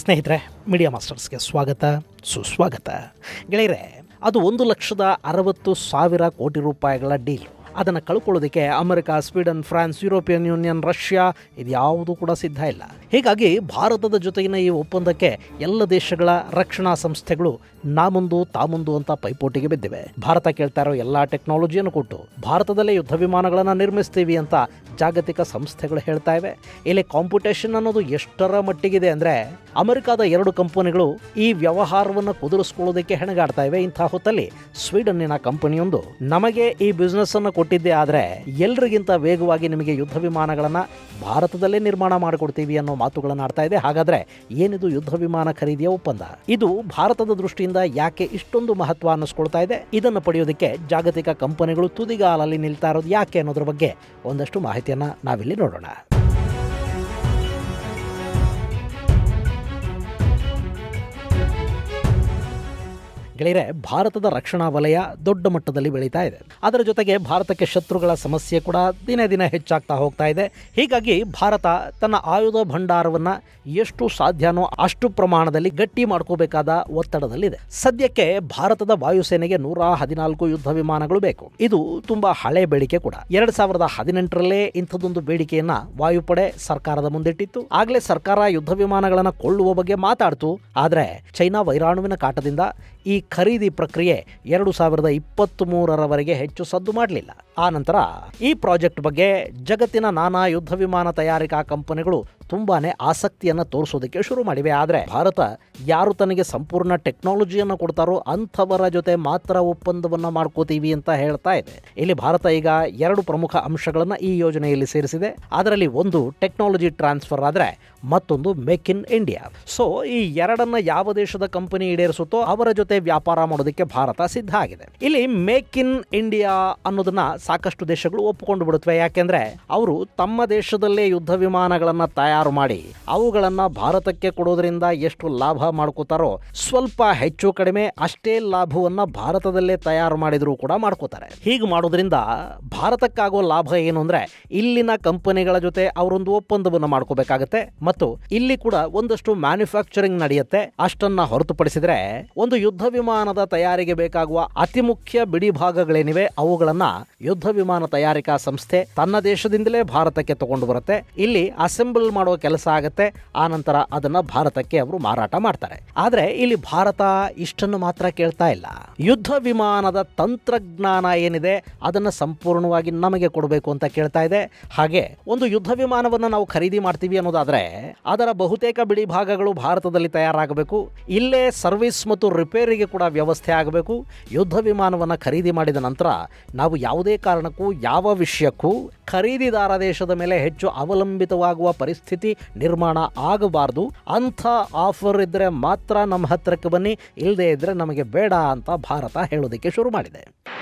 ಸ್ನೇಹಿತರೆ ಮೀಡಿಯಾ ಮಾಸ್ಟರ್ಸ್ಗೆ ಸ್ವಾಗತ ಸುಸ್ವಾಗತ ಗೆಳೆಯರೆ ಅದು ಒಂದು ಲಕ್ಷದ ಅರವತ್ತು ಸಾವಿರ ಕೋಟಿ ರೂಪಾಯಿಗಳ ಡೀಲ್ ಅದನ್ನು ಕಳ್ಕೊಳ್ಳೋದಕ್ಕೆ America Sweden France European Union Russia ಇದ್ಯಾವುದು ಕೂಡ ಸಿದ್ಧ ಇಲ್ಲ ಹೀಗಾಗಿ ಭಾರತದ ಜೊತೆಗಿನ ಈ ಒಪ್ಪಂದಕ್ಕೆ ಎಲ್ಲ ದೇಶಗಳ ರಕ್ಷಣಾ ಸಂಸ್ಥೆಗಳು ನಾಮುಂದು ತಾಮುಂದು ಅಂತ ಪೈಪೋಟಿಗೆ ಬಿದ್ದಿವೆ ಭಾರತ ಕೇಳ್ತಾ ಇರೋ ಎಲ್ಲ ಟೆಕ್ನಾಲಜಿಯನ್ನು ಕೊಟ್ಟು ಭಾರತದಲ್ಲೇ ಯುದ್ಧ ವಿಮಾನಗಳನ್ನು ನಿರ್ಮಿಸ್ತೀವಿ ಅಂತ ಜಾಗತಿಕ ಸಂಸ್ಥೆಗಳು ಹೇಳ್ತಾ ಇವೆ ಇಲ್ಲಿ ಕಾಂಪಿಟೇಷನ್ ಅನ್ನೋದು ಎಷ್ಟರ ಮಟ್ಟಿಗಿದೆ ಅಂದರೆ ಅಮೆರಿಕದ ಎರಡು ಕಂಪನಿಗಳು ಈ ವ್ಯವಹಾರವನ್ನು ಕುದುರಿಸ್ಕೊಳ್ಳೋದಕ್ಕೆ ಹೆಣಗಾಡ್ತಾ ಇವೆ ಇಂಥ ಹೊತ್ತಲ್ಲಿ ಸ್ವೀಡನ್ನಿನ ಕಂಪನಿಯೊಂದು ನಮಗೆ ಈ ಬಿಸ್ನೆಸ್ ಅನ್ನು ಕೊಟ್ಟಿದ್ದೆ ಆದರೆ ಎಲ್ರಿಗಿಂತ ವೇಗವಾಗಿ ನಿಮಗೆ ಯುದ್ಧ ವಿಮಾನಗಳನ್ನು ಭಾರತದಲ್ಲೇ ನಿರ್ಮಾಣ ಮಾಡಿಕೊಡ್ತೀವಿ ಅನ್ನೋ ಮಾತುಗಳನ್ನು ಆಡ್ತಾ ಇದೆ ಹಾಗಾದ್ರೆ ಏನಿದು ಯುದ್ಧ ವಿಮಾನ ಖರೀದಿಯ ಒಪ್ಪಂದ ಇದು ಭಾರತದ ದೃಷ್ಟಿಯಿಂದ ಯಾಕೆ ಇಷ್ಟೊಂದು ಮಹತ್ವ ಅನ್ನಿಸ್ಕೊಳ್ತಾ ಇದೆ ಇದನ್ನು ಪಡೆಯೋದಕ್ಕೆ ಜಾಗತಿಕ ಕಂಪನಿಗಳು ತುದಿಗಾಲಲ್ಲಿ ನಿಲ್ತಾ ಇರೋದು ಯಾಕೆ ಅನ್ನೋದ್ರ ಬಗ್ಗೆ ಒಂದಷ್ಟು ಮಾಹಿತಿಯನ್ನ ನಾವಿಲ್ಲಿ ನೋಡೋಣ ಗೆಳೆಯರೆ ಭಾರತದ ರಕ್ಷಣಾ ವಲಯ ದೊಡ್ಡ ಮಟ್ಟದಲ್ಲಿ ಬೆಳೀತಾ ಇದೆ ಅದರ ಜೊತೆಗೆ ಭಾರತಕ್ಕೆ ಶತ್ರುಗಳ ಸಮಸ್ಯೆ ಕೂಡ ದಿನೇ ದಿನೇ ಹೆಚ್ಚಾಗ್ತಾ ಹೋಗ್ತಾ ಇದೆ ಹೀಗಾಗಿ ಭಾರತ ತನ್ನ ಆಯುಧ ಭಂಡಾರವನ್ನು ಎಷ್ಟು ಸಾಧ್ಯನೋ ಅಷ್ಟು ಪ್ರಮಾಣದಲ್ಲಿ ಗಟ್ಟಿ ಮಾಡ್ಕೋಬೇಕಾದ ಒತ್ತಡದಲ್ಲಿದೆ ಸದ್ಯಕ್ಕೆ ಭಾರತದ ವಾಯುಸೇನೆಗೆ ನೂರ ಹದಿನಾಲ್ಕು ಯುದ್ಧ ವಿಮಾನಗಳು ಬೇಕು ಇದು ತುಂಬಾ ಹಳೆ ಬೇಡಿಕೆ ಕೂಡ ಎರಡ್ ಸಾವಿರದ ಹದಿನೆಂಟರಲ್ಲೇ ಇಂಥದ್ದೊಂದು ಬೇಡಿಕೆಯನ್ನ ವಾಯುಪಡೆ ಸರ್ಕಾರದ ಮುಂದಿಟ್ಟಿತ್ತು ಆಗ್ಲೇ ಸರ್ಕಾರ ಯುದ್ಧ ವಿಮಾನಗಳನ್ನು ಕೊಳ್ಳುವ ಬಗ್ಗೆ ಮಾತಾಡ್ತು ಆದ್ರೆ ಚೈನಾ ವೈರಾಣುವಿನ ಕಾಟದಿಂದ ಈ ಖರೀದಿ ಪ್ರಕ್ರಿಯೆ ಎರಡು ಸಾವಿರದ ಇಪ್ಪತ್ತ್ ಮೂರರವರೆಗೆ ಹೆಚ್ಚು ಸದ್ದು ಮಾಡಲಿಲ್ಲ ಆ ನಂತರ ಈ ಪ್ರಾಜೆಕ್ಟ್ ಬಗ್ಗೆ ಜಗತ್ತಿನ ನಾನಾ ಯುದ್ಧ ವಿಮಾನ ತಯಾರಿಕಾ ಕಂಪನಿಗಳು ತುಂಬಾನೇ ಆಸಕ್ತಿಯನ್ನು ತೋರಿಸೋದಕ್ಕೆ ಶುರು ಮಾಡಿವೆ ಆದರೆ ಭಾರತ ಯಾರು ತನಗೆ ಸಂಪೂರ್ಣ ಟೆಕ್ನಾಲಜಿಯನ್ನು ಕೊಡ್ತಾರೋ ಅಂಥವರ ಜೊತೆ ಮಾತ್ರ ಒಪ್ಪಂದವನ್ನು ಮಾಡ್ಕೋತೀವಿ ಅಂತ ಹೇಳ್ತಾ ಇದೆ ಇಲ್ಲಿ ಭಾರತ ಈಗ ಎರಡು ಪ್ರಮುಖ ಅಂಶಗಳನ್ನು ಈ ಯೋಜನೆಯಲ್ಲಿ ಸೇರಿಸಿದೆ ಅದರಲ್ಲಿ ಒಂದು ಟೆಕ್ನಾಲಜಿ ಟ್ರಾನ್ಸ್ಫರ್ ಆದರೆ ಮತ್ತೊಂದು ಮೇಕ್ ಇನ್ ಇಂಡಿಯಾ ಸೊ ಈ ಎರಡನ್ನ ಯಾವ ದೇಶದ ಕಂಪನಿ ಈಡೇರಿಸುತ್ತೋ ಅವರ ಜೊತೆ ವ್ಯಾಪಾರ ಮಾಡೋದಕ್ಕೆ ಭಾರತ ಸಿದ್ಧ ಆಗಿದೆ ಇಲ್ಲಿ ಮೇಕ್ ಇನ್ ಇಂಡಿಯಾ ಅನ್ನೋದನ್ನ ಸಾಕಷ್ಟು ದೇಶಗಳು ಒಪ್ಪಿಕೊಂಡು ಬಿಡುತ್ತವೆ ಯಾಕೆಂದ್ರೆ ಅವರು ತಮ್ಮ ದೇಶದಲ್ಲೇ ಯುದ್ಧ ವಿಮಾನಗಳನ್ನ ತಯಾರು ಮಾಡಿ ಅವುಗಳನ್ನ ಭಾರತಕ್ಕೆ ಕೊಡೋದ್ರಿಂದ ಎಷ್ಟು ಲಾಭ ಮಾಡ್ಕೋತಾರೋ ಸ್ವಲ್ಪ ಹೆಚ್ಚು ಕಡಿಮೆ ಅಷ್ಟೇ ಲಾಭವನ್ನ ಭಾರತದಲ್ಲೇ ತಯಾರು ಮಾಡಿದ್ರು ಕೂಡ ಮಾಡ್ಕೋತಾರೆ ಹೀಗೆ ಮಾಡೋದ್ರಿಂದ ಭಾರತಕ್ಕಾಗೋ ಲಾಭ ಏನು ಅಂದ್ರೆ ಇಲ್ಲಿನ ಕಂಪನಿಗಳ ಜೊತೆ ಅವರೊಂದು ಒಪ್ಪಂದವನ್ನು ಮಾಡ್ಕೋಬೇಕಾಗತ್ತೆ ಮತ್ತು ಇಲ್ಲಿ ಕೂಡ ಒಂದಷ್ಟು ಮ್ಯಾನುಫ್ಯಾಕ್ಚರಿಂಗ್ ನಡೆಯುತ್ತೆ ಅಷ್ಟನ್ನ ಹೊರತುಪಡಿಸಿದ್ರೆ ಒಂದು ಯುದ್ಧ ವಿಮಾನದ ತಯಾರಿಗೆ ಬೇಕಾಗುವ ಅತಿ ಮುಖ್ಯ ಬಿಡಿ ಭಾಗಗಳೇನಿವೆ ಅವುಗಳನ್ನ ಯುದ್ಧ ವಿಮಾನ ತಯಾರಿಕಾ ಸಂಸ್ಥೆ ತನ್ನ ದೇಶದಿಂದಲೇ ಭಾರತಕ್ಕೆ ತಗೊಂಡು ಬರುತ್ತೆ ಇಲ್ಲಿ ಅಸೆಂಬಲ್ ಮಾಡುವ ಕೆಲಸ ಆಗತ್ತೆ ಆ ನಂತರ ಅದನ್ನ ಭಾರತಕ್ಕೆ ಅವರು ಮಾರಾಟ ಮಾಡ್ತಾರೆ ಆದ್ರೆ ಇಲ್ಲಿ ಭಾರತ ಇಷ್ಟನ್ನು ಮಾತ್ರ ಕೇಳ್ತಾ ಇಲ್ಲ ಯುದ್ಧ ವಿಮಾನದ ತಂತ್ರಜ್ಞಾನ ಏನಿದೆ ಅದನ್ನ ಸಂಪೂರ್ಣವಾಗಿ ನಮಗೆ ಕೊಡಬೇಕು ಅಂತ ಕೇಳ್ತಾ ಇದೆ ಹಾಗೆ ಒಂದು ಯುದ್ಧ ವಿಮಾನವನ್ನು ನಾವು ಖರೀದಿ ಮಾಡ್ತೀವಿ ಅನ್ನೋದಾದ್ರೆ ಅದರ ಬಹುತೇಕ ಬಿಡಿ ಭಾಗಗಳು ಭಾರತದಲ್ಲಿ ತಯಾರಾಗಬೇಕು ಇಲ್ಲೇ ಸರ್ವಿಸ್ ಮತ್ತು ರಿಪೇರಿಗೆ ಕೂಡ ವ್ಯವಸ್ಥೆ ಆಗಬೇಕು ಯುದ್ಧ ವಿಮಾನವನ್ನು ಖರೀದಿ ಮಾಡಿದ ನಂತರ ನಾವು ಯಾವುದೇ ಕಾರಣಕ್ಕೂ ಯಾವ ವಿಷಯಕ್ಕೂ ಖರೀದಿದಾರ ದೇಶದ ಮೇಲೆ ಹೆಚ್ಚು ಅವಲಂಬಿತವಾಗುವ ಪರಿಸ್ಥಿತಿ ನಿರ್ಮಾಣ ಆಗಬಾರ್ದು ಅಂಥ ಆಫರ್ ಇದ್ದರೆ ಮಾತ್ರ ನಮ್ಮ ಹತ್ತಿರಕ್ಕೆ ಬನ್ನಿ ಇಲ್ಲದೇ ಇದ್ದರೆ ನಮಗೆ ಬೇಡ ಅಂತ ಭಾರತ ಹೇಳೋದಕ್ಕೆ ಶುರು ಮಾಡಿದೆ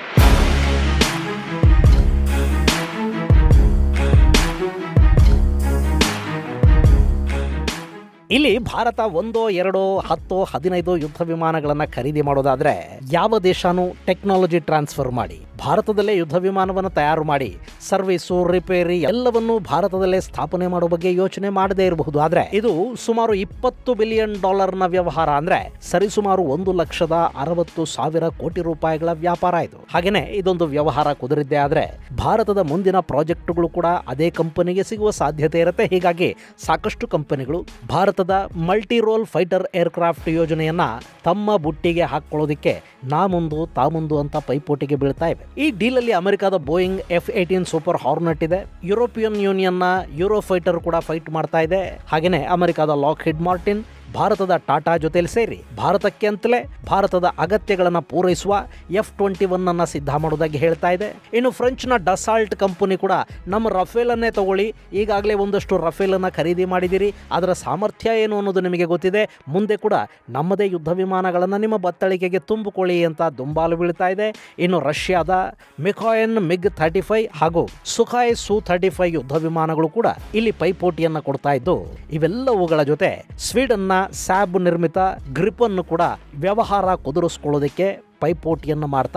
ಇಲ್ಲಿ ಭಾರತ ಒಂದೋ ಎರಡೋ ಹತ್ತೋ ಹದಿನೈದು ಯುದ್ಧ ವಿಮಾನಗಳನ್ನು ಖರೀದಿ ಮಾಡೋದಾದ್ರೆ ಯಾವ ದೇಶನೂ ಟೆಕ್ನಾಲಜಿ ಟ್ರಾನ್ಸ್ಫರ್ ಮಾಡಿ ಭಾರತದಲ್ಲೇ ಯುದ್ಧ ವಿಮಾನವನ್ನು ತಯಾರು ಮಾಡಿ ಸರ್ವಿಸು ರಿಪೇರಿ ಎಲ್ಲವನ್ನೂ ಭಾರತದಲ್ಲೇ ಸ್ಥಾಪನೆ ಮಾಡೋ ಬಗ್ಗೆ ಯೋಚನೆ ಮಾಡದೇ ಇರಬಹುದು ಆದ್ರೆ ಇದು ಸುಮಾರು ಇಪ್ಪತ್ತು ಬಿಲಿಯನ್ ಡಾಲರ್ನ ವ್ಯವಹಾರ ಅಂದ್ರೆ ಸರಿಸುಮಾರು ಒಂದು ಲಕ್ಷದ ಅರವತ್ತು ಸಾವಿರ ಕೋಟಿ ರೂಪಾಯಿಗಳ ವ್ಯಾಪಾರ ಇದು ಹಾಗೇನೆ ಇದೊಂದು ವ್ಯವಹಾರ ಕುದುರಿದ್ದೆ ಆದ್ರೆ ಭಾರತದ ಮುಂದಿನ ಪ್ರಾಜೆಕ್ಟ್ಗಳು ಕೂಡ ಅದೇ ಕಂಪನಿಗೆ ಸಿಗುವ ಸಾಧ್ಯತೆ ಇರುತ್ತೆ ಹೀಗಾಗಿ ಸಾಕಷ್ಟು ಕಂಪನಿಗಳು ಭಾರತದ ಮಲ್ಟಿ ರೋಲ್ ಫೈಟರ್ ಏರ್ಕ್ರಾಫ್ಟ್ ಯೋಜನೆಯನ್ನ ತಮ್ಮ ಬುಟ್ಟಿಗೆ ಹಾಕೊಳ್ಳೋದಕ್ಕೆ ನಾ ಮುಂದು ತಾ ಮುಂದು ಅಂತ ಪೈಪೋಟಿಗೆ ಬೀಳ್ತಾ ಇವೆ ಈ ಡೀಲಲ್ಲಿ ಅಮೆರಿಕದ Boeing F eighteen super hornet ಇದೆ ಯುರೋಪಿಯನ್ ಯೂನಿಯನ್ನ ಯೂರೋ ಫೈಟರ್ ಕೂಡ ಫೈಟ್ ಮಾಡ್ತಾ ಇದೆ ಹಾಗೇನೆ ಅಮೆರಿಕದ ಲಾಕ್ ಹಿಡ್ ಮಾರ್ಟಿನ್ ಭಾರತದ ಟಾಟಾ ಜೊತೆಲಿ ಸೇರಿ ಭಾರತಕ್ಕೆ ಅಂತಲೇ ಭಾರತದ ಅಗತ್ಯಗಳನ್ನು ಪೂರೈಸುವ ಎಫ್ ಟ್ವೆಂಟಿ ಒನ್ ಅನ್ನ ಸಿದ್ಧ ಮಾಡೋದಾಗಿ ಹೇಳ್ತಾ ಇದೆ ಇನ್ನು ಫ್ರೆಂಚ್ನ ಡಸಾಲ್ಟ್ ಕಂಪನಿ ಕೂಡ ನಮ್ಮ ರಫೇಲನ್ನೇ ತಗೊಳ್ಳಿ ಈಗಾಗಲೇ ಒಂದಷ್ಟು ರಫೇಲನ್ನು ಖರೀದಿ ಮಾಡಿದಿರಿ ಅದರ ಸಾಮರ್ಥ್ಯ ಏನು ಅನ್ನೋದು ನಿಮಗೆ ಗೊತ್ತಿದೆ ಮುಂದೆ ಕೂಡ ನಮ್ಮದೇ ಯುದ್ಧ ವಿಮಾನಗಳನ್ನು ನಿಮ್ಮ ಬತ್ತಳಿಕೆಗೆ ತುಂಬಿಕೊಳ್ಳಿ ಅಂತ ದುಂಬಾಲು ಬೀಳ್ತಾ ಇದೆ ಇನ್ನು ರಷ್ಯಾದ ಮಿಖಾಯನ್ ಮಿಗ್ ಥರ್ಟಿ ಫೈವ್ ಹಾಗೂ ಸುಖಾಯ್ ಸು ಥರ್ಟಿ ಫೈವ್ ಯುದ್ಧ ವಿಮಾನಗಳು ಕೂಡ ಇಲ್ಲಿ ಪೈಪೋಟಿಯನ್ನು ಕೊಡ್ತಾ ಇದ್ದು ಇವೆಲ್ಲವುಗಳ ಜೊತೆ ಸ್ವೀಡನ್ನ ಸ್ಯಾಬ್ ನಿರ್ಮಿತ ಗ್ರಿಪನ್ನು ಕೂಡ ವ್ಯವಹಾರ ಕುದುರಿಸ್ಕೊಳ್ಳೋದಕ್ಕೆ ಪೈಪೋಟಿಯನ್ನು ಮಾಡ್ತಾ ಇದೆ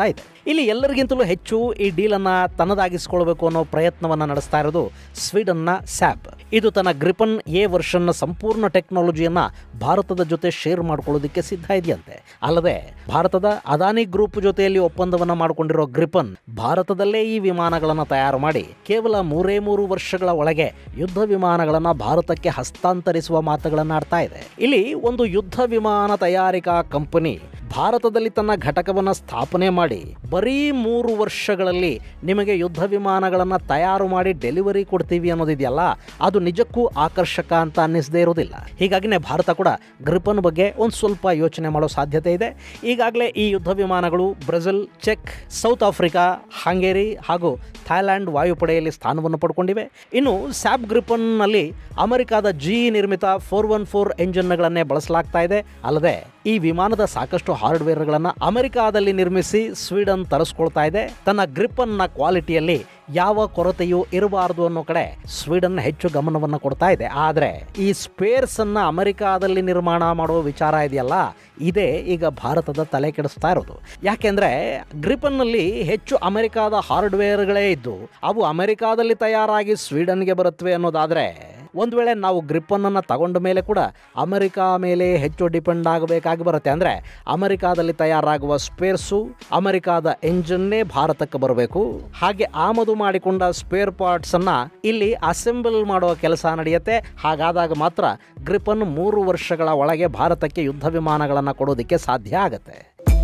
ಇಲ್ಲಿ ಎಲ್ಲರಿಗಿಂತಲೂ ಹೆಚ್ಚು ಈ ಡೀಲನ್ನು ತನ್ನದಾಗಿಸಿಕೊಳ್ಬೇಕು ಅನ್ನೋ ಪ್ರಯತ್ನವನ್ನು ನಡೆಸ್ತಾ ಇರೋದು ಸ್ವೀಡನ್ನ ಸ್ಯಾಪ್ ಇದು ತನ್ನ ಗ್ರಿಪನ್ ಎ ವರ್ಷನ್ನ ಸಂಪೂರ್ಣ ಟೆಕ್ನಾಲಜಿಯನ್ನು ಭಾರತದ ಜೊತೆ ಶೇರ್ ಮಾಡ್ಕೊಳ್ಳೋದಕ್ಕೆ ಸಿದ್ಧ ಇದೆಯಂತೆ ಅಲ್ಲದೆ ಭಾರತದ ಅದಾನಿ ಗ್ರೂಪ್ ಜೊತೆಯಲ್ಲಿ ಒಪ್ಪಂದವನ್ನು ಮಾಡಿಕೊಂಡಿರೋ ಗ್ರಿಪನ್ ಭಾರತದಲ್ಲೇ ಈ ವಿಮಾನಗಳನ್ನು ತಯಾರು ಮಾಡಿ ಕೇವಲ ಮೂರೇ ಮೂರು ವರ್ಷಗಳ ಒಳಗೆ ಯುದ್ಧ ವಿಮಾನಗಳನ್ನು ಭಾರತಕ್ಕೆ ಹಸ್ತಾಂತರಿಸುವ ಮಾತುಗಳನ್ನು ಆಡ್ತಾ ಇದೆ ಇಲ್ಲಿ ಒಂದು ಯುದ್ಧ ವಿಮಾನ ತಯಾರಿಕಾ ಕಂಪನಿ ಭಾರತದಲ್ಲಿ ತನ್ನ ಘಟಕವನ್ನು ಸ್ಥಾಪನೆ ಮಾಡಿ ಬರೀ ಮೂರು ವರ್ಷಗಳಲ್ಲಿ ನಿಮಗೆ ಯುದ್ಧ ವಿಮಾನಗಳನ್ನು ತಯಾರು ಮಾಡಿ ಡೆಲಿವರಿ ಕೊಡ್ತೀವಿ ಅನ್ನೋದಿದೆಯಲ್ಲ ಅದು ನಿಜಕ್ಕೂ ಆಕರ್ಷಕ ಅಂತ ಅನ್ನಿಸದೇ ಇರೋದಿಲ್ಲ ಹೀಗಾಗಿನೇ ಭಾರತ ಕೂಡ ಗ್ರಿಪನ್ ಬಗ್ಗೆ ಒಂದು ಸ್ವಲ್ಪ ಯೋಚನೆ ಮಾಡೋ ಸಾಧ್ಯತೆ ಇದೆ ಈಗಾಗಲೇ ಈ ಯುದ್ಧ ವಿಮಾನಗಳು ಬ್ರೆಜಿಲ್ ಚೆಕ್ ಸೌತ್ ಆಫ್ರಿಕಾ ಹಂಗೇರಿ ಹಾಗೂ ಥೈಲ್ಯಾಂಡ್ ವಾಯುಪಡೆಯಲ್ಲಿ ಸ್ಥಾನವನ್ನು ಪಡ್ಕೊಂಡಿವೆ ಇನ್ನು ಸ್ಯಾಪ್ ಗ್ರಿಪನ್ನಲ್ಲಿ ಅಮೆರಿಕಾದ ಜಿ ನಿರ್ಮಿತ ಫೋರ್ ಒನ್ ಫೋರ್ ಎಂಜಿನ್ಗಳನ್ನೇ ಬಳಸಲಾಗ್ತಾ ಇದೆ ಅಲ್ಲದೆ ಈ ವಿಮಾನದ ಸಾಕಷ್ಟು ಹಾರ್ಡ್ವೇರ್ಗಳನ್ನು ಅಮೆರಿಕಾದಲ್ಲಿ ನಿರ್ಮಿಸಿ ಸ್ವೀಡನ್ ತರಿಸ್ಕೊಳ್ತಾ ಇದೆ ತನ್ನ ಗ್ರಿಪ್ಪನ್ನ ಕ್ವಾಲಿಟಿಯಲ್ಲಿ ಯಾವ ಕೊರತೆಯೂ ಇರಬಾರದು ಅನ್ನೋ ಕಡೆ ಸ್ವೀಡನ್ ಹೆಚ್ಚು ಗಮನವನ್ನು ಕೊಡ್ತಾ ಇದೆ ಆದರೆ ಈ ಸ್ಪೇರ್ಸ್ ಅನ್ನ ಅಮೆರಿಕಾದಲ್ಲಿ ನಿರ್ಮಾಣ ಮಾಡುವ ವಿಚಾರ ಇದೆಯಲ್ಲ ಇದೇ ಈಗ ಭಾರತದ ತಲೆ ಕೆಡಿಸ್ತಾ ಇರೋದು ಯಾಕೆಂದ್ರೆ ಗ್ರಿಪನ್ನಲ್ಲಿ ಹೆಚ್ಚು ಅಮೆರಿಕಾದ ಹಾರ್ಡ್ವೇರ್ಗಳೇ ಇದ್ದು ಅವು ಅಮೆರಿಕಾದಲ್ಲಿ ತಯಾರಾಗಿ ಸ್ವೀಡನ್ಗೆ ಬರುತ್ತವೆ ಅನ್ನೋದಾದ್ರೆ ಒಂದು ವೇಳೆ ನಾವು ಗ್ರಿಪ್ಪನ್ನು ತಗೊಂಡ ಮೇಲೆ ಕೂಡ ಅಮೆರಿಕಾ ಮೇಲೆ ಹೆಚ್ಚು ಡಿಪೆಂಡ್ ಆಗಬೇಕಾಗಿ ಬರುತ್ತೆ ಅಂದರೆ ಅಮೆರಿಕಾದಲ್ಲಿ ತಯಾರಾಗುವ ಸ್ಪೇರ್ಸು ಅಮೆರಿಕಾದ ಎಂಜಿನ್ನೇ ಭಾರತಕ್ಕೆ ಬರಬೇಕು ಹಾಗೆ ಆಮದು ಮಾಡಿಕೊಂಡ ಸ್ಪೇರ್ ಪಾರ್ಟ್ಸನ್ನು ಇಲ್ಲಿ ಅಸೆಂಬಲ್ ಮಾಡುವ ಕೆಲಸ ನಡೆಯುತ್ತೆ ಹಾಗಾದಾಗ ಮಾತ್ರ ಗ್ರಿಪನ್ ಮೂರು ವರ್ಷಗಳ ಒಳಗೆ ಭಾರತಕ್ಕೆ ಯುದ್ಧ ವಿಮಾನಗಳನ್ನು ಕೊಡೋದಕ್ಕೆ ಸಾಧ್ಯ ಆಗುತ್ತೆ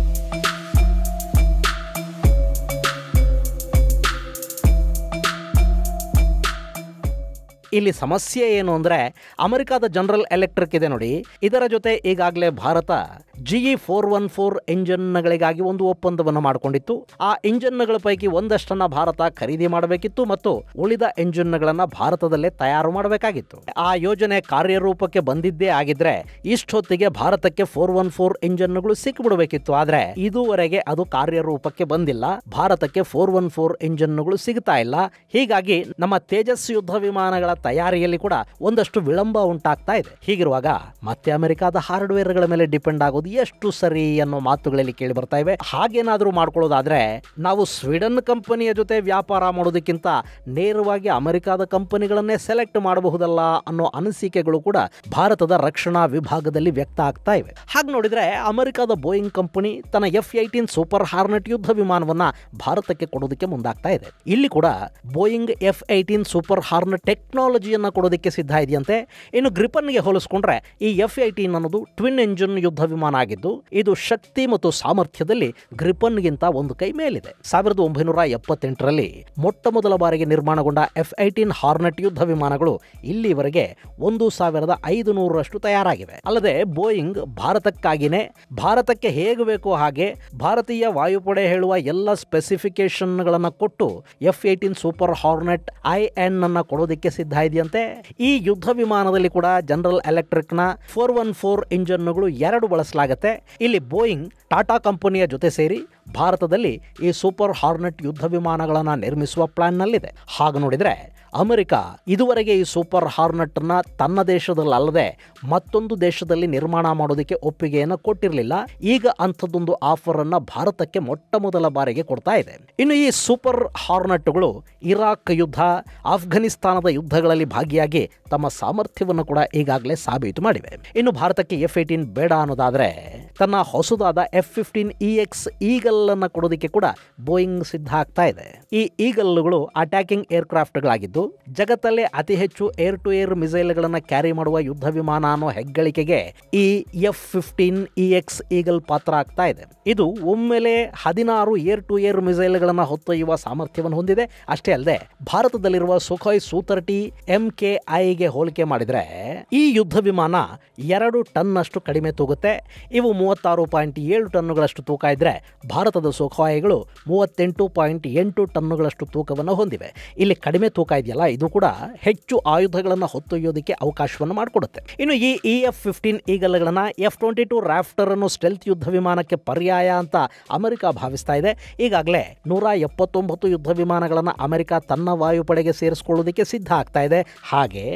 ಇಲ್ಲಿ ಸಮಸ್ಯೆ ಏನು ಅಂದರೆ ಅಮೆರಿಕಾದ ಜನರಲ್ ಎಲೆಕ್ಟ್ರಿಕ್ ಇದೆ ನೋಡಿ ಇದರ ಜೊತೆ ಈಗಾಗಲೇ Bharat G E four one four ಇಂಜನ್ಗಳಿಗಾಗಿ ಒಂದು ಒಪ್ಪಂದವನ್ನು ಮಾಡಿಕೊಂಡಿತ್ತು ಆ ಇಂಜನ್ಗಳ ಪೈಕಿ ಒಂದಷ್ಟನ್ನ ಭಾರತ ಖರೀದಿ ಮಾಡಬೇಕಿತ್ತು ಮತ್ತು ಉಳಿದ ಇಂಜಿನ್ಗಳನ್ನು ಭಾರತದಲ್ಲೇ ತಯಾರು ಮಾಡಬೇಕಾಗಿತ್ತು ಆ ಯೋಜನೆ ಕಾರ್ಯರೂಪಕ್ಕೆ ಬಂದಿದ್ದೇ ಆಗಿದ್ರೆ ಇಷ್ಟೊತ್ತಿಗೆ ಭಾರತಕ್ಕೆ ಫೋರ್ ಒನ್ ಫೋರ್ ಇಂಜನ್ಗಳು ಸಿಕ್ಬಿಡಬೇಕಿತ್ತು ಆದ್ರೆ ಇದುವರೆಗೆ ಅದು ಕಾರ್ಯರೂಪಕ್ಕೆ ಬಂದಿಲ್ಲ ಭಾರತಕ್ಕೆ ಫೋರ್ ಒನ್ ಫೋರ್ ಇಂಜನ್ಗಳು ಸಿಗ್ತಾ ಇಲ್ಲ ಹೀಗಾಗಿ ನಮ್ಮ ತೇಜಸ್ ಯುದ್ಧ ವಿಮಾನಗಳ ತಯಾರಿಯಲ್ಲಿ ಕೂಡ ಒಂದಷ್ಟು ವಿಳಂಬ ಉಂಟಾಗ್ತಾ ಇದೆ ಹೀಗಿರುವಾಗ ಮತ್ತೆ ಅಮೆರಿಕಾದ ಹಾರ್ಡ್ವೇರ್ಗಳ ಮೇಲೆ ಡಿಪೆಂಡ್ ಆಗೋದು ಎಷ್ಟು ಸರಿ ಅನ್ನೋ ಮಾತುಗಳಲ್ಲಿ ಕೇಳಿ ಬರ್ತಾ ಇವೆ ಹಾಗೇನಾದರೂ ಮಾಡ್ಕೊಳ್ಳೋದಾದ್ರೆ ನಾವು ಸ್ವೀಡನ್ ಕಂಪನಿಯ ಜೊತೆ ವ್ಯಾಪಾರ ಮಾಡೋದಕ್ಕಿಂತ ನೇರವಾಗಿ ಅಮೆರಿಕಾದ ಕಂಪನಿಗಳನ್ನೇ ಸೆಲೆಕ್ಟ್ ಮಾಡಬಹುದಲ್ಲ ಅನ್ನೋ ಅನಿಸಿಕೆಗಳು ಕೂಡ ಭಾರತದ ರಕ್ಷಣಾ ವಿಭಾಗದಲ್ಲಿ ವ್ಯಕ್ತ ಆಗ್ತಾ ಇವೆ ಹಾಗೆ ನೋಡಿದ್ರೆ ಅಮೆರಿಕಾದ ಬೋಯಿಂಗ್ ಕಂಪನಿ ತನ್ನ ಎಫ್ ಏಯ್ಟೀನ್ ಸೂಪರ್ ಹಾರ್ನೆಟ್ ಯುದ್ಧ ವಿಮಾನವನ್ನ ಭಾರತಕ್ಕೆ ಕೊಡೋದಕ್ಕೆ ಮುಂದಾಗ್ತಾ ಇದೆ ಇಲ್ಲಿ ಕೂಡ Boeing F eighteen super hornet ಟೆಕ್ನಾಲಜಿಯನ್ನು ಕೊಡೋದಕ್ಕೆ ಸಿದ್ಧ ಇದೆಯಂತೆ ಇನ್ನು ಗ್ರಿಪನ್ಗೆ ಹೋಲಿಸ್ಕೊಂಡ್ರೆ ಈ ಎಫ್ ಏಯ್ಟೀನ್ ಅನ್ನೋದು ಟ್ವಿನ್ ಎಂಜಿನ್ ಯುದ್ಧ ವಿಮಾನ ಆಗಿದ್ದು ಇದು ಶಕ್ತಿ ಮತ್ತು ಸಾಮರ್ಥ್ಯದಲ್ಲಿ ಗ್ರಿಪನ್ಗಿಂತ ಒಂದು ಕೈ ಮೇಲಿದೆ ಸಾವಿರದ ಒಂಬೈನೂರ ಎಪ್ಪತ್ತೆಂಟರಲ್ಲಿ ಮೊಟ್ಟ ಮೊದಲ ಬಾರಿಗೆ ನಿರ್ಮಾಣಗೊಂಡ ಎಫ್ ಏಯ್ಟೀನ್ ಹಾರ್ನೆಟ್ ಯುದ್ಧ ವಿಮಾನಗಳು ಇಲ್ಲಿವರೆಗೆ ಒಂದು ಸಾವಿರದ ಐದು ನೂರರಷ್ಟು ತಯಾರಾಗಿವೆ ಅಲ್ಲದೆ ಬೋಯಿಂಗ್ ಭಾರತಕ್ಕಾಗಿನೇ ಭಾರತಕ್ಕೆ ಹೇಗೆ ಬೇಕೋ ಹಾಗೆ ಭಾರತೀಯ ವಾಯುಪಡೆ ಹೇಳುವ ಎಲ್ಲ ಸ್ಪೆಸಿಫಿಕೇಶನ್ಗಳನ್ನು ಕೊಟ್ಟು F eighteen super hornet I N ಅನ್ನ ಕೊಡೋದಕ್ಕೆ ಸಿದ್ಧ ಇದೆಯಂತೆ ಈ ಯುದ್ಧ ವಿಮಾನದಲ್ಲಿ ಕೂಡ ಜನರಲ್ ಎಲೆಕ್ಟ್ರಿಕ್ನ ಫೋರ್ ಒನ್ ಫೋರ್ ಇಂಜನ್ಗಳು ಎರಡು ಬಳಸಲಾಗುತ್ತೆ ಇಲ್ಲಿ ಬೋಯಿಂಗ್ ಟಾಟಾ ಕಂಪನಿಯ ಜೊತೆ ಸೇರಿ ಭಾರತದಲ್ಲಿ ಈ ಸೂಪರ್ ಹಾರ್ನೆಟ್ ಯುದ್ಧ ವಿಮಾನಗಳನ್ನು ನಿರ್ಮಿಸುವ ಪ್ಲಾನ್ನಲ್ಲಿದೆ ಹಾಗೆ ನೋಡಿದರೆ ಅಮೆರಿಕ ಇದುವರೆಗೆ ಈ ಸೂಪರ್ ಹಾರ್ನೆಟ್ನ ತನ್ನ ದೇಶದಲ್ಲಲ್ಲದೆ ಮತ್ತೊಂದು ದೇಶದಲ್ಲಿ ನಿರ್ಮಾಣ ಮಾಡೋದಕ್ಕೆ ಒಪ್ಪಿಗೆಯನ್ನು ಕೊಟ್ಟಿರಲಿಲ್ಲ ಈಗ ಅಂಥದ್ದೊಂದು ಆಫರ್ ಅನ್ನ ಭಾರತಕ್ಕೆ ಮೊಟ್ಟ ಮೊದಲ ಬಾರಿಗೆ ಕೊಡ್ತಾ ಇದೆ ಇನ್ನು ಈ ಸೂಪರ್ ಹಾರ್ನೆಟ್ಗಳು ಇರಾಕ್ ಯುದ್ಧ ಆಫ್ಘನಿಸ್ತಾನದ ಯುದ್ಧಗಳಲ್ಲಿ ಭಾಗಿಯಾಗಿ ತಮ್ಮ ಸಾಮರ್ಥ್ಯವನ್ನು ಕೂಡ ಈಗಾಗಲೇ ಸಾಬೀತು ಮಾಡಿವೆ ಇನ್ನು ಭಾರತಕ್ಕೆ ಎಫ್ ಏಟೀನ್ ಬೇಡ ಅನ್ನೋದಾದ್ರೆ ತನ್ನ ಹೊಸದಾದ F fifteen E X eagle ಅನ್ನ ಕೊಡೋದಕ್ಕೆ ಕೂಡ ಬೋಯಿಂಗ್ ಸಿದ್ಧ ಆಗ್ತಾ ಇದೆ ಈ ಈಗಲ್ಗಳು ಅಟ್ಯಾಕಿಂಗ್ ಏರ್ಕ್ರಾಫ್ಟ್ಗಳಾಗಿದ್ದು ಜಗತ್ತಲ್ಲೇ ಅತಿ ಹೆಚ್ಚು ಏರ್ ಟು ಏರ್ ಮಿಸೈಲ್ಗಳನ್ನು ಕ್ಯಾರಿ ಮಾಡುವ ಯುದ್ಧ ವಿಮಾನ ಅನ್ನೋ ಹೆಗ್ಗಳಿಕೆಗೆ ಈ F fifteen E X eagle ಪಾತ್ರ ಆಗ್ತಾ ಇದೆ ಇದು ಒಮ್ಮೆಲೆ ಹದಿನಾರು ಏರ್ ಟು ಏರ್ ಮಿಸೈಲ್ಗಳನ್ನು ಹೊತ್ತೊಯ್ಯುವ ಸಾಮರ್ಥ್ಯವನ್ನು ಹೊಂದಿದೆ ಅಷ್ಟೇ ಅಲ್ಲದೆ ಭಾರತದಲ್ಲಿರುವ Sukhoi Su thirty M K ಐಗೆ ಹೋಲಿಕೆ ಮಾಡಿದರೆ ಈ ಯುದ್ಧ ವಿಮಾನ ಎರಡು ಟನ್ ಅಷ್ಟು ಕಡಿಮೆ ತೂಗುತ್ತೆ ಇವು ಮೂವತ್ತಾರು ಪಾಯಿಂಟ್ ಏಳು ಟನ್ನುಗಳಷ್ಟು ತೂಕ ಇದ್ರೆ ಭಾರತದ ಸುಖಾಯಿಗಳು ಮೂವತ್ತೆಂಟು ಪಾಯಿಂಟ್ ಎಂಟು ಟನ್ನುಗಳಷ್ಟು ತೂಕವನ್ನು ಹೊಂದಿವೆ ಇಲ್ಲಿ ಕಡಿಮೆ ತೂಕ ಇದೆಯಲ್ಲ ಇದು ಕೂಡ ಹೆಚ್ಚು ಆಯುಧಗಳನ್ನು ಹೊತ್ತೊಯ್ಯೋದಕ್ಕೆ ಅವಕಾಶವನ್ನು ಮಾಡಿಕೊಡುತ್ತೆ ಇನ್ನು ಈ ಇ ಎಫ್ ಫಿಫ್ಟೀನ್ ಈಗಲ್ಗಳನ್ನು ಎಫ್ ಟ್ವೆಂಟಿ ಟು ರಾಫ್ಟರ್ ಅನ್ನು ಸ್ಟೆಲ್ತ್ ಯುದ್ಧ ವಿಮಾನಕ್ಕೆ ಪರ್ಯಾಯ ಅಂತ ಅಮೆರಿಕ ಭಾವಿಸ್ತಾ ಇದೆ ಈಗಾಗಲೇ ನೂರ ಎಪ್ಪತ್ತೊಂಬತ್ತು ಯುದ್ಧ ವಿಮಾನಗಳನ್ನು ಅಮೆರಿಕ ತನ್ನ ವಾಯುಪಡೆಗೆ ಸೇರಿಸಿಕೊಳ್ಳೋದಕ್ಕೆ ಸಿದ್ಧ ಆಗ್ತಾ ಇದೆ ಹಾಗೆ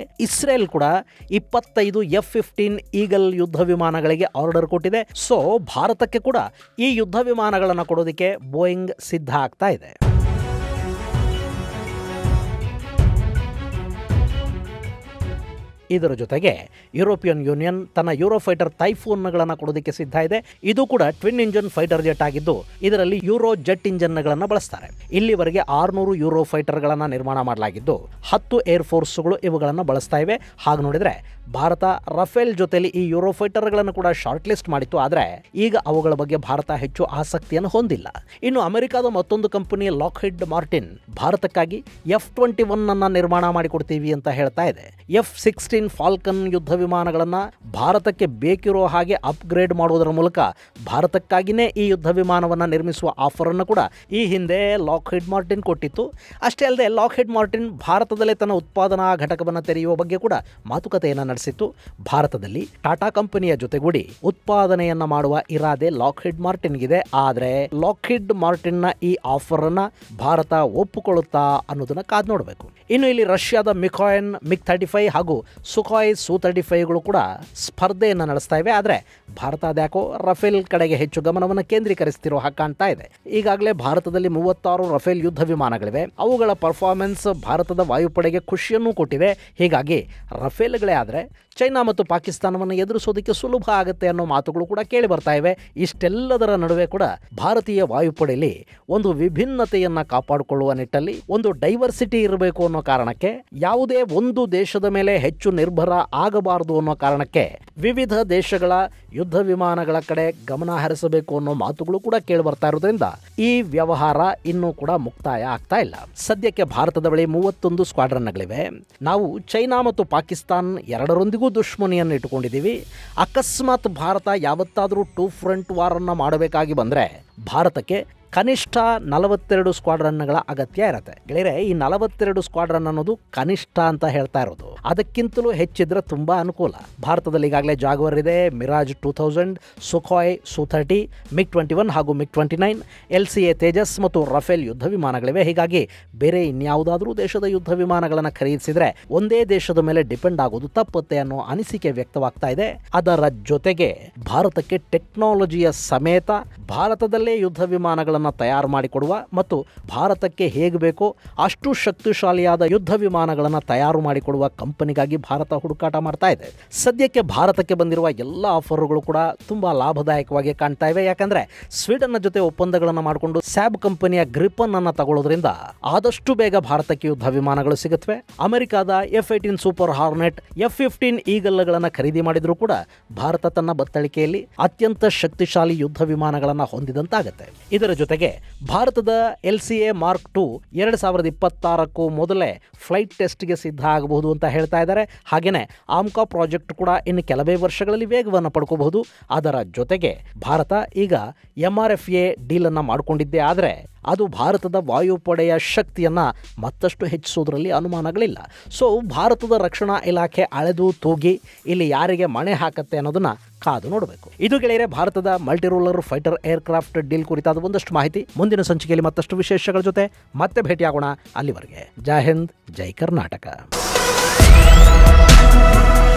ಇಸ್ರೇಲ್ ಕೂಡ ಇಪ್ಪತ್ತೈದು ಎಫ್ ಫಿಫ್ಟೀನ್ ಈಗಲ್ ಯುದ್ಧ ವಿಮಾನಗಳಿಗೆ ಆರ್ಡರ್ ಕೊಟ್ಟಿದೆ ಸೊ ಭಾರತಕ್ಕೆ ಕೂಡ ಈ ಯುದ್ಧ ವಿಮಾನಗಳನ್ನು ಕೊಡೋದಕ್ಕೆ ಬೋಯಿಂಗ್ ಸಿದ್ಧ ಆಗ್ತಾ ಇದೆ ಇದರ ಜೊತೆಗೆ ಯುರೋಪಿಯನ್ ಯೂನಿಯನ್ ತನ್ನ ಯೂರೋಫೈಟರ್ ಟೈಫೋನ್ಗಳನ್ನು ಕೊಡೋದಕ್ಕೆ ಸಿದ್ಧ ಇದೆ ಇದು ಕೂಡ ಟ್ವಿನ್ ಇಂಜಿನ್ ಫೈಟರ್ ಜೆಟ್ ಆಗಿದ್ದು ಇದರಲ್ಲಿ ಯೂರೋ ಜೆಟ್ ಇಂಜಿನ್ಗಳನ್ನು ಬಳಸ್ತಾರೆ ಇಲ್ಲಿವರೆಗೆ ಆರುನೂರು ಯೂರೋ ಫೈಟರ್ಗಳನ್ನು ನಿರ್ಮಾಣ ಮಾಡಲಾಗಿದ್ದು ಹತ್ತು ಏರ್ ಫೋರ್ಸ್ಗಳು ಇವುಗಳನ್ನು ಬಳಸ್ತಾ ಇವೆ ಹಾಗೆ ನೋಡಿದರೆ ಭಾರತ ರಫೇಲ್ ಜೊತೆಲಿ ಈ ಯೂರೋ ಫೈಟರ್ಗಳನ್ನು ಕೂಡ ಶಾರ್ಟ್ ಲಿಸ್ಟ್ ಮಾಡಿತ್ತು ಆದರೆ ಈಗ ಅವುಗಳ ಬಗ್ಗೆ ಭಾರತ ಹೆಚ್ಚು ಆಸಕ್ತಿಯನ್ನು ಹೊಂದಿಲ್ಲ ಇನ್ನು ಅಮೆರಿಕದ ಮತ್ತೊಂದು ಕಂಪನಿ ಲಾಕ್ಹಿಡ್ ಮಾರ್ಟಿನ್ ಭಾರತಕ್ಕಾಗಿ ಎಫ್ ಟ್ವೆಂಟಿ ಒನ್ ಅನ್ನ ನಿರ್ಮಾಣ ಮಾಡಿಕೊಡ್ತೀವಿ ಅಂತ ಹೇಳ್ತಾ ಇದೆ ಎಫ್ ಸಿಕ್ಸ್ಟೀನ್ ಫಾಲ್ಕನ್ ಯುದ್ಧ ವಿಮಾನಗಳನ್ನು ಭಾರತಕ್ಕೆ ಬೇಕಿರೋ ಹಾಗೆ ಅಪ್ಗ್ರೇಡ್ ಮಾಡುವುದರ ಮೂಲಕ ಭಾರತಕ್ಕಾಗಿಯೇ ಈ ಯುದ್ಧ ವಿಮಾನವನ್ನು ನಿರ್ಮಿಸುವ ಆಫರನ್ನು ಕೂಡ ಈ ಹಿಂದೆ ಲಾಕ್ಹಿಡ್ ಮಾರ್ಟಿನ್ ಕೊಟ್ಟಿತ್ತು ಅಷ್ಟೇ ಅಲ್ಲದೆ ಲಾಕ್ಹಿಡ್ ಮಾರ್ಟಿನ್ ಭಾರತದಲ್ಲೇ ತನ್ನ ಉತ್ಪಾದನಾ ಘಟಕವನ್ನು ತೆರೆಯುವ ಬಗ್ಗೆ ಕೂಡ ಮಾತುಕತೆಯನ್ನು ನಡೆಸಿತ್ತು ಭಾರತದಲ್ಲಿ ಟಾಟಾ ಕಂಪನಿಯ ಜೊತೆಗೂಡಿ ಉತ್ಪಾದನೆಯನ್ನ ಮಾಡುವ ಇರಾದೆ ಲಾಕ್ಹಿಡ್ ಮಾರ್ಟಿನ್ಗಿದೆ ಆದರೆ ಲಾಕ್ಹಿಡ್ ಮಾರ್ಟಿನ್ನ ಈ ಆಫರ್ ಅನ್ನ ಭಾರತ ಒಪ್ಪುಕೊಳ್ಳುತ್ತಾ ಅನ್ನೋದನ್ನ ಕಾದ್ ನೋಡಬೇಕು ಇನ್ನು ಇಲ್ಲಿ ರಷ್ಯಾದ ಮಿಕಾಯನ್ ಮಿಗ್ ಥರ್ಟಿ ಫೈವ್ ಹಾಗೂ ಸುಖಾಯ್ ಸು ತರ್ಟಿ ಫೈವ್ಗಳು ಕೂಡ ಸ್ಪರ್ಧೆಯನ್ನು ನಡೆಸ್ತಾ ಇವೆ ಆದರೆ ಭಾರತ ಅದ್ಯಾಕೋ ರಫೇಲ್ ಕಡೆಗೆ ಹೆಚ್ಚು ಗಮನವನ್ನು ಕೇಂದ್ರೀಕರಿಸ್ತಿರೋ ಹಾಗೆ ಕಾಣ್ತಾ ಇದೆ ಈಗಾಗಲೇ ಭಾರತದಲ್ಲಿ ಮೂವತ್ತಾರು ರಫೇಲ್ ಯುದ್ಧ ವಿಮಾನಗಳಿವೆ ಅವುಗಳ ಪರ್ಫಾರ್ಮೆನ್ಸ್ ಭಾರತದ ವಾಯುಪಡೆಗೆ ಖುಷಿಯನ್ನು ಕೊಟ್ಟಿದೆ ಹೀಗಾಗಿ ರಫೇಲ್ಗಳೇ ಆದರೆ ಚೈನಾ ಮತ್ತು ಪಾಕಿಸ್ತಾನವನ್ನು ಎದುರಿಸೋದಕ್ಕೆ ಸುಲಭ ಆಗುತ್ತೆ ಅನ್ನೋ ಮಾತುಗಳು ಕೂಡ ಕೇಳಿ ಬರ್ತಾ ಇವೆ ಇಷ್ಟೆಲ್ಲದರ ನಡುವೆ ಕೂಡ ಭಾರತೀಯ ವಾಯುಪಡೆಯಲ್ಲಿ ಒಂದು ವಿಭಿನ್ನತೆಯನ್ನು ಕಾಪಾಡಿಕೊಳ್ಳುವ ನಿಟ್ಟಲ್ಲಿ ಒಂದು ಡೈವರ್ಸಿಟಿ ಇರಬೇಕು ಅನ್ನೋ ಕಾರಣಕ್ಕೆ ಯಾವುದೇ ಒಂದು ದೇಶದ ಮೇಲೆ ಹೆಚ್ಚು ನಿರ್ಭರ ಆಗಬಾರದು ಅನ್ನೋ ಕಾರಣಕ್ಕೆ ವಿವಿಧ ದೇಶಗಳ ಯುದ್ಧ ವಿಮಾನಗಳ ಕಡೆ ಗಮನ ಹರಿಸಬೇಕು ಅನ್ನೋ ಮಾತುಗಳು ಕೂಡ ಕೇಳಿ ಬರ್ತಾ ಇರೋದ್ರಿಂದ ಈ ವ್ಯವಹಾರ ಇನ್ನೂ ಕೂಡ ಮುಕ್ತಾಯ ಆಗ್ತಾ ಇಲ್ಲ ಸದ್ಯಕ್ಕೆ ಭಾರತದ ಬಳಿ ಮೂವತ್ತೊಂದು ಸ್ಕ್ವಾಡ್ರನ್ಗಳಿವೆ ನಾವು ಚೈನಾ ಮತ್ತು ಪಾಕಿಸ್ತಾನ್ ಎರಡರೊಂದಿಗೂ ದುಶ್ಮನಿಯನ್ನು ಇಟ್ಟುಕೊಂಡಿದ್ದೀವಿ ಅಕಸ್ಮಾತ್ ಭಾರತ ಯಾವತ್ತಾದರೂ ಟೂ ಫ್ರಂಟ್ ವಾರನ್ನು ಮಾಡಬೇಕಾಗಿ ಬಂದರೆ ಭಾರತಕ್ಕೆ ಕನಿಷ್ಠ ನಲವತ್ತೆರಡು ಸ್ಕ್ವಾಡ್ರನ್ಗಳ ಅಗತ್ಯ ಇರುತ್ತೆ ಗೆಳೆಯರೆ ಈ ನಲವತ್ತೆರಡು ಸ್ಕ್ವಾಡ್ರನ್ ಅನ್ನೋದು ಕನಿಷ್ಠ ಅಂತ ಹೇಳ್ತಾ ಇರೋದು ಅದಕ್ಕಿಂತಲೂ ಹೆಚ್ಚಿದ್ರೆ ತುಂಬಾ ಅನುಕೂಲ ಭಾರತದಲ್ಲಿ ಈಗಾಗಲೇ ಜಾಗ್ವರ್ ಇದೆ Mirage two thousand Sukhoi Su thirty MiG twenty one ಹಾಗೂ MiG twenty nine L C A Tejas ಮತ್ತು ರಫೇಲ್ ಯುದ್ಧ ವಿಮಾನಗಳಿವೆ ಹೀಗಾಗಿ ಬೇರೆ ಇನ್ಯಾವುದಾದ್ರೂ ದೇಶದ ಯುದ್ಧ ವಿಮಾನಗಳನ್ನು ಖರೀದಿಸಿದ್ರೆ ಒಂದೇ ದೇಶದ ಮೇಲೆ ಡಿಪೆಂಡ್ ಆಗೋದು ತಪ್ಪುತ್ತೆ ಅನ್ನೋ ಅನಿಸಿಕೆ ವ್ಯಕ್ತವಾಗ್ತಾ ಇದೆ ಅದರ ಜೊತೆಗೆ ಭಾರತಕ್ಕೆ ಟೆಕ್ನಾಲಜಿಯ ಸಮೇತ ಭಾರತದಲ್ಲೇ ಯುದ್ಧ ವಿಮಾನಗಳನ್ನು ತಯಾರು ಮಾಡಿಕೊಡುವ ಮತ್ತು ಭಾರತಕ್ಕೆ ಹೇಗೆ ಬೇಕೋ ಅಷ್ಟು ಶಕ್ತಿಶಾಲಿಯಾದ ಯುದ್ಧ ವಿಮಾನಗಳನ್ನು ತಯಾರು ಮಾಡಿಕೊಡುವ ಕಂಪನಿಗಾಗಿ ಭಾರತ ಹುಡುಕಾಟ ಮಾಡ್ತಾ ಇದೆ ಸದ್ಯಕ್ಕೆ ಭಾರತಕ್ಕೆ ಬಂದಿರುವ ಎಲ್ಲ ಆಫರ್ಗಳು ಕೂಡ ತುಂಬಾ ಲಾಭದಾಯಕವಾಗಿ ಕಾಣ್ತಾ ಇವೆ ಯಾಕಂದ್ರೆ ಸ್ವೀಡನ್ನ ಜೊತೆ ಒಪ್ಪಂದಗಳನ್ನು ಮಾಡಿಕೊಂಡು ಸ್ಯಾಬ್ ಕಂಪನಿಯ ಗ್ರಿಪನ್ ಅನ್ನ ತಗೊಳ್ಳೋದ್ರಿಂದ ಆದಷ್ಟು ಬೇಗ ಭಾರತಕ್ಕೆ ಯುದ್ಧ ವಿಮಾನಗಳು ಸಿಗುತ್ತವೆ ಅಮೆರಿಕದ F eighteen super hornet F fifteen ಈಗಲ್ಗಳನ್ನು ಖರೀದಿ ಮಾಡಿದರೂ ಕೂಡ ಭಾರತ ತನ್ನ ಬತ್ತಳಿಕೆಯಲ್ಲಿ ಅತ್ಯಂತ ಶಕ್ತಿಶಾಲಿ ಯುದ್ಧ ವಿಮಾನಗಳನ್ನು ಹೊಂದಿದಂತಾಗುತ್ತೆ ಇದರ ಜೊತೆಗೆ ಭಾರತದ L C A mark two ಎರಡು ಸಾವಿರದ ಇಪ್ಪತ್ತಾರಕ್ಕೂ ಮೊದಲೇ ಫ್ಲೈಟ್ ಟೆಸ್ಟ್ಗೆ ಸಿದ್ಧ ಆಗಬಹುದು ಅಂತ ಹೇಳ್ತಾ ಇದ್ದಾರೆ ಹಾಗೆಯೇ ಆಮ್ಕಾ ಪ್ರಾಜೆಕ್ಟ್ ಕೂಡ ಇನ್ನು ಕೆಲವೇ ವರ್ಷಗಳಲ್ಲಿ ವೇಗವನ್ನು ಪಡ್ಕೋಬಹುದು ಅದರ ಜೊತೆಗೆ ಭಾರತ ಈಗ ಎಂ ಆರ್ ಎಫ್ ಎ ಡೀಲನ್ನು ಮಾಡಿಕೊಂಡಿದ್ದೇ ಆದರೆ ಅದು ಭಾರತದ ವಾಯುಪಡೆಯ ಶಕ್ತಿಯನ್ನು ಮತ್ತಷ್ಟು ಹೆಚ್ಚಿಸೋದ್ರಲ್ಲಿ ಅನುಮಾನಗಳಿಲ್ಲ ಸೊ ಭಾರತದ ರಕ್ಷಣಾ ಇಲಾಖೆ ಅಳೆದು ತೂಗಿ ಇಲ್ಲಿ ಯಾರಿಗೆ ಮಣೆ ಹಾಕತ್ತೆ ಅನ್ನೋದನ್ನ ಕಾದು ನೋಡಬೇಕು ಇದು ಗೆಳೆಯರೆ ಭಾರತದ ಮಲ್ಟಿರೋಲರ್ ಫೈಟರ್ ಏರ್ಕ್ರಾಫ್ಟ್ ಡೀಲ್ ಕುರಿತಾದ ಒಂದಷ್ಟು ಮಾಹಿತಿ ಮುಂದಿನ ಸಂಚಿಕೆಯಲ್ಲಿ ಮತ್ತಷ್ಟು ವಿಶೇಷಗಳ ಜೊತೆ ಮತ್ತೆ ಭೇಟಿಯಾಗೋಣ ಅಲ್ಲಿವರೆಗೆ ಜೈ ಹಿಂದ್ ಜೈ ಕರ್ನಾಟಕ